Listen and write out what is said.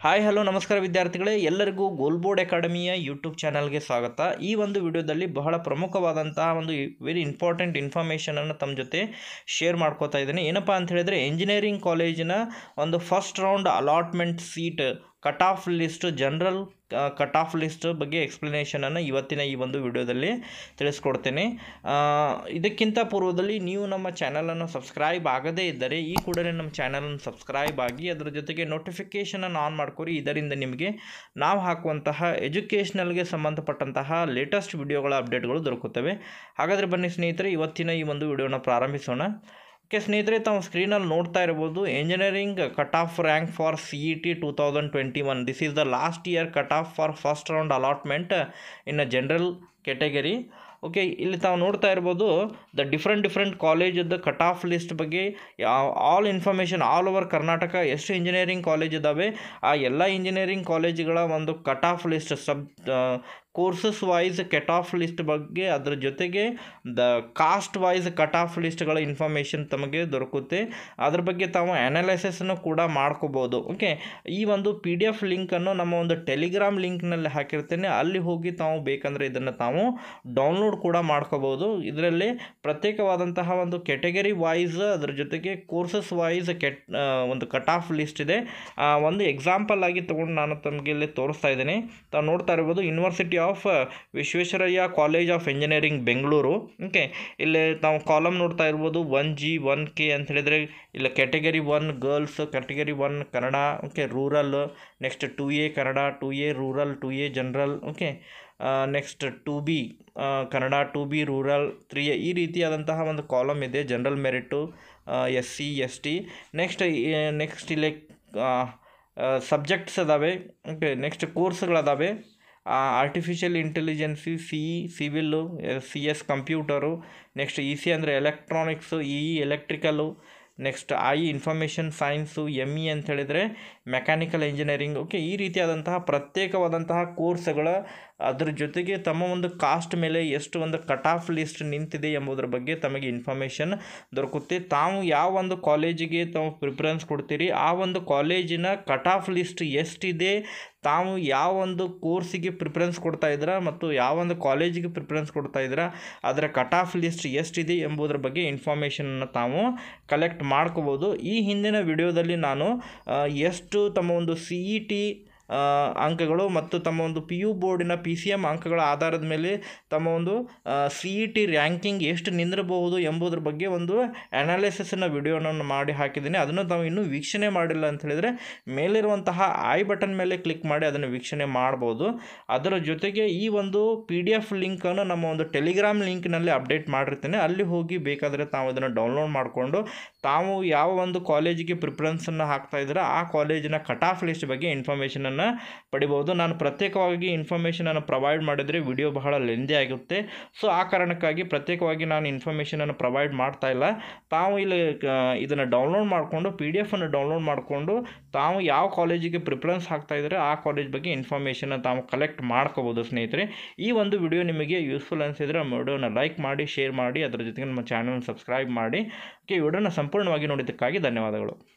hi hello ನಮಸ್ಕಾರ ವಿದ್ಯಾರ್ಥಿಗಳೇ ಎಲ್ಲರಿಗೂ ಗೋಲ್ಬೋರ್ಡ್ ಅಕಾಡೆಮಿಯ ಯೂಟ್ಯೂಬ್ ಚಾನಲ್ಗೆ ಸ್ವಾಗತ ಈ ಒಂದು ವಿಡಿಯೋದಲ್ಲಿ ಬಹಳ ಪ್ರಮುಖವಾದಂತಹ ಒಂದು ವೆರಿ ಇಂಪಾರ್ಟೆಂಟ್ ಇನ್ಫಾರ್ಮೇಷನನ್ನು ತಮ್ಮ ಜೊತೆ ಶೇರ್ ಮಾಡ್ಕೋತಾ ಇದ್ದೀನಿ ಏನಪ್ಪ ಅಂತ ಹೇಳಿದ್ರೆ ಇಂಜಿನಿಯರಿಂಗ್ ಕಾಲೇಜಿನ ಒಂದು first round allotment seat cut off list general cut off list ಬಗ್ಗೆ ಎಕ್ಸ್ಪ್ಲನೇಷನನ್ನು ಇವತ್ತಿನ ಈ ಒಂದು ವಿಡಿಯೋದಲ್ಲಿ ತಿಳಿಸ್ಕೊಡ್ತೇನೆ ಆ, ಇದಕ್ಕಿಂತ ಪೂರ್ವದಲ್ಲಿ ನೀವು ನಮ್ಮ ಚಾನಲನ್ನು ಸಬ್ಸ್ಕ್ರೈಬ್ ಆಗದೇ ಇದ್ದರೆ ಈ ಕೂಡಲೇ ನಮ್ಮ ಚಾನಲನ್ನು ಸಬ್ಸ್ಕ್ರೈಬ್ ಆಗಿ ಅದರ ಜೊತೆಗೆ ನೋಟಿಫಿಕೇಷನನ್ನು ಆನ್ ಮಾಡ್ಕೊರಿ ಇದರಿಂದ ನಿಮಗೆ ನಾವು ಹಾಕುವಂತಹ ಎಜುಕೇಷನಲ್ಗೆ ಸಂಬಂಧಪಟ್ಟಂತಹ ಲೇಟೆಸ್ಟ್ ವಿಡಿಯೋಗಳ ಅಪ್ಡೇಟ್ಗಳು ದೊರಕುತ್ತವೆ ಹಾಗಾದರೆ ಬನ್ನಿ ಸ್ನೇಹಿತರೆ ಇವತ್ತಿನ ಈ ಒಂದು ವಿಡಿಯೋನ ಪ್ರಾರಂಭಿಸೋಣ ಓಕೆ ಸ್ನೇಹಿತರೆ ತಾವು ಸ್ಕ್ರೀನಲ್ಲಿ ನೋಡ್ತಾ ಇರ್ಬೋದು engineering cut off rank for C E T two thousand twenty one this is the last year cut off for first round allotment in a general category okay ಇಲ್ಲಿ ತಾವು ನೋಡ್ತಾ ಇರ್ಬೋದು ದ ಡಿಫ್ರೆಂಟ್ ಡಿಫ್ರೆಂಟ್ ಕಾಲೇಜದ್ದು cut off list ಬಗ್ಗೆ all information all over Karnataka ಎಷ್ಟು engineering college ಇದ್ದಾವೆ ಆ ಎಲ್ಲ ಇಂಜಿನಿಯರಿಂಗ್ ಕಾಲೇಜುಗಳ ಒಂದು cut off list sub courses wise cut off list ಬಗ್ಗೆ ಅದರ ಜೊತೆಗೆ the caste wise cut off ಲಿಸ್ಟ್ಗಳ ಇನ್ಫಾರ್ಮೇಷನ್ ತಮಗೆ ದೊರಕುತ್ತೆ ಅದ್ರ ಬಗ್ಗೆ ತಾವು ಅನಾಲಿಸಿಸನ್ನು ಕೂಡ ಮಾಡ್ಕೋಬೋದು ಓಕೆ ಈ ಒಂದು ಪಿ ಡಿ ಎಫ್ ಲಿಂಕನ್ನು ನಮ್ಮ ಒಂದು ಟೆಲಿಗ್ರಾಮ್ ಲಿಂಕ್ನಲ್ಲಿ ಹಾಕಿರ್ತೇನೆ ಅಲ್ಲಿ ಹೋಗಿ ತಾವು ಬೇಕಂದರೆ ಇದನ್ನು ತಾವು ಡೌನ್ಲೋಡ್ ಕೂಡ ಮಾಡ್ಕೋಬೋದು ಇದರಲ್ಲಿ ಪ್ರತ್ಯೇಕವಾದಂತಹ ಒಂದು ಕೆಟಗರಿ ವೈಸ್ ಅದರ ಜೊತೆಗೆ ಕೋರ್ಸಸ್ ವೈಸ್ ಕೆಟ್ ಆ, ಒಂದು ಕಟ್ ಆಫ್ ಲಿಸ್ಟ್ ಇದೆ ಆ, ಒಂದು ಎಕ್ಸಾಂಪಲ್ ಆಗಿ ತೊಗೊಂಡು ನಾನು ತಮಗೆ ಇಲ್ಲಿ ತೋರಿಸ್ತಾ ಇದ್ದೀನಿ ತಾವು ನೋಡ್ತಾ ಇರ್ಬೋದು university of Visvesvaraya college of engineering Bengaluru okay ಇಲ್ಲಿ ತಾವು ಕಾಲಮ್ ನೋಡ್ತಾ ಇರ್ಬೋದು ಒನ್ ಜಿ ಒನ್ ಕೆ ಅಂತ ಹೇಳಿದರೆ ಇಲ್ಲ category one girls category one Kannada okay rural next two A Kannada two A rural two A general okay next two B Kannada two B rural three A ಈ ರೀತಿಯಾದಂತಹ ಒಂದು ಕಾಲಮ್ ಇದೆ general merit S C S T next next ಇಲ್ಲಿ subjects ಅದಾವೆ okay next ಕೋರ್ಸ್ಗಳದಾವೆ artificial intelligence C civil C S computer next E C ಅಂದರೆ electronics E E electrical next I information science M E ಅಂತ ಹೇಳಿದರೆ mechanical engineering okay ಈ ರೀತಿಯಾದಂತಹ ಪ್ರತ್ಯೇಕವಾದಂತಹ ಕೋರ್ಸ್ಗಳ ಅದರ ಜೊತೆಗೆ ತಮ್ಮ ಒಂದು ಕಾಸ್ಟ್ ಮೇಲೆ ಎಷ್ಟು ಒಂದು ಕಟ್ ಆಫ್ ಲಿಸ್ಟ್ ನಿಂತಿದೆ ಎಂಬುದರ ಬಗ್ಗೆ ತಮಗೆ ಇನ್ಫಾರ್ಮೇಷನ್ ದೊರಕುತ್ತೆ ತಾವು ಯಾವ ಒಂದು ಕಾಲೇಜಿಗೆ ತಾವು ಪ್ರಿಫರೆನ್ಸ್ ಕೊಡ್ತೀರಿ ಆ ಒಂದು ಕಾಲೇಜಿನ ಕಟ್ ಆಫ್ ಲಿಸ್ಟ್ ಎಷ್ಟಿದೆ ತಾವು ಯಾವ ಒಂದು ಕೋರ್ಸಿಗೆ ಪ್ರಿಫರೆನ್ಸ್ ಕೊಡ್ತಾ ಇದ್ದೀರಾ ಮತ್ತು ಯಾವ ಒಂದು ಕಾಲೇಜಿಗೆ ಪ್ರಿಫರೆನ್ಸ್ ಕೊಡ್ತಾ ಇದ್ದೀರಾ ಅದರ ಕಟ್ ಆಫ್ ಲಿಸ್ಟ್ ಎಷ್ಟಿದೆ ಎಂಬುದರ ಬಗ್ಗೆ ಇನ್ಫಾರ್ಮೇಷನನ್ನು ತಾವು ಕಲೆಕ್ಟ್ ಮಾಡ್ಕೋಬೋದು ಈ ಹಿಂದಿನ ವಿಡಿಯೋದಲ್ಲಿ ನಾನು ಆ, ಎಷ್ಟು ತಮ್ಮ ಒಂದು ಸಿ ಇ ಟಿ ಅಂಕಗಳು ಮತ್ತು ತಮ್ಮ ಒಂದು ಪಿ ಯು ಬೋರ್ಡಿನ ಪಿ ಸಿ ಎಮ್ ಅಂಕಗಳ ಆಧಾರದ ಮೇಲೆ ತಮ್ಮ ಒಂದು ಸಿ ಇ ಟಿ ರ್ಯಾಂಕಿಂಗ್ ಎಷ್ಟು ನಿಂದಿರಬಹುದು ಎಂಬುದ್ರ ಬಗ್ಗೆ ಒಂದು ಅನಾಲಿಸಿಸನ್ನು ವಿಡಿಯೋನ ಮಾಡಿ ಹಾಕಿದ್ದೀನಿ ಅದನ್ನು ತಾವು ಇನ್ನೂ ವೀಕ್ಷಣೆ ಮಾಡಿಲ್ಲ ಅಂತ ಹೇಳಿದರೆ ಮೇಲಿರುವಂತಹ ಐ ಬಟನ್ ಮೇಲೆ ಕ್ಲಿಕ್ ಮಾಡಿ ಅದನ್ನು ವೀಕ್ಷಣೆ ಮಾಡ್ಬೋದು ಅದರ ಜೊತೆಗೆ ಈ ಒಂದು ಪಿ ಡಿ ಎಫ್ ಲಿಂಕನ್ನು ನಮ್ಮ ಒಂದು ಟೆಲಿಗ್ರಾಮ್ ಲಿಂಕ್ನಲ್ಲಿ ಅಪ್ಡೇಟ್ ಮಾಡಿರ್ತೇನೆ ಅಲ್ಲಿ ಹೋಗಿ ಬೇಕಾದರೆ ತಾವು ಇದನ್ನು ಡೌನ್ಲೋಡ್ ಮಾಡಿಕೊಂಡು ತಾವು ಯಾವ ಒಂದು ಕಾಲೇಜಿಗೆ ಪ್ರಿಫರೆನ್ಸನ್ನು ಹಾಕ್ತಾ ಇದ್ದೀರಾ ಆ ಕಾಲೇಜಿನ ಕಟ್ ಆಫ್ ಲಿಸ್ಟ್ ಬಗ್ಗೆ ಇನ್ಫಾರ್ಮೇಷನನ್ನು ಪಡಿಬೋದು ನಾನು ಪ್ರತ್ಯೇಕವಾಗಿ ಇನ್ಫಾರ್ಮೇಷನನ್ನು ಪ್ರೊವೈಡ್ ಮಾಡಿದರೆ ವಿಡಿಯೋ ಬಹಳ ಲೆಂದಿ ಆಗುತ್ತೆ ಸೊ ಆ ಕಾರಣಕ್ಕಾಗಿ ಪ್ರತ್ಯೇಕವಾಗಿ ನಾನು ಇನ್ಫಾರ್ಮೇಷನನ್ನು ಪ್ರೊವೈಡ್ ಮಾಡ್ತಾ ಇಲ್ಲ ತಾವು ಇಲ್ಲಿ ಇದನ್ನು ಡೌನ್ಲೋಡ್ ಮಾಡಿಕೊಂಡು ಪಿ ಡಿ ಎಫನ್ನು ಡೌನ್ಲೋಡ್ ಮಾಡಿಕೊಂಡು ತಾವು ಯಾವ ಕಾಲೇಜಿಗೆ ಪ್ರಿಫರೆನ್ಸ್ ಹಾಕ್ತಾ ಇದ್ದಾರೆ ಆ ಕಾಲೇಜ್ ಬಗ್ಗೆ ಇನ್ಫಾರ್ಮೇಷನ್ನ ತಾವು ಕಲೆಕ್ಟ್ ಮಾಡ್ಕೋಬೋದು ಸ್ನೇಹಿತರೆ ಈ ಒಂದು ವಿಡಿಯೋ ನಿಮಗೆ ಯೂಸ್ಫುಲ್ ಅನಿಸಿದರೆ ವಿಡಿಯೋನ ಲೈಕ್ ಮಾಡಿ ಶೇರ್ ಮಾಡಿ ಅದರ ಜೊತೆಗೆ ನಮ್ಮ ಚಾನಲ್ನ ಸಬ್ಸ್ಕ್ರೈಬ್ ಮಾಡಿ ಓಕೆ ವಿಡಿಯೋನ ಸಂಪೂರ್ಣವಾಗಿ ನೋಡಿದ್ದಕ್ಕಾಗಿ ಧನ್ಯವಾದಗಳು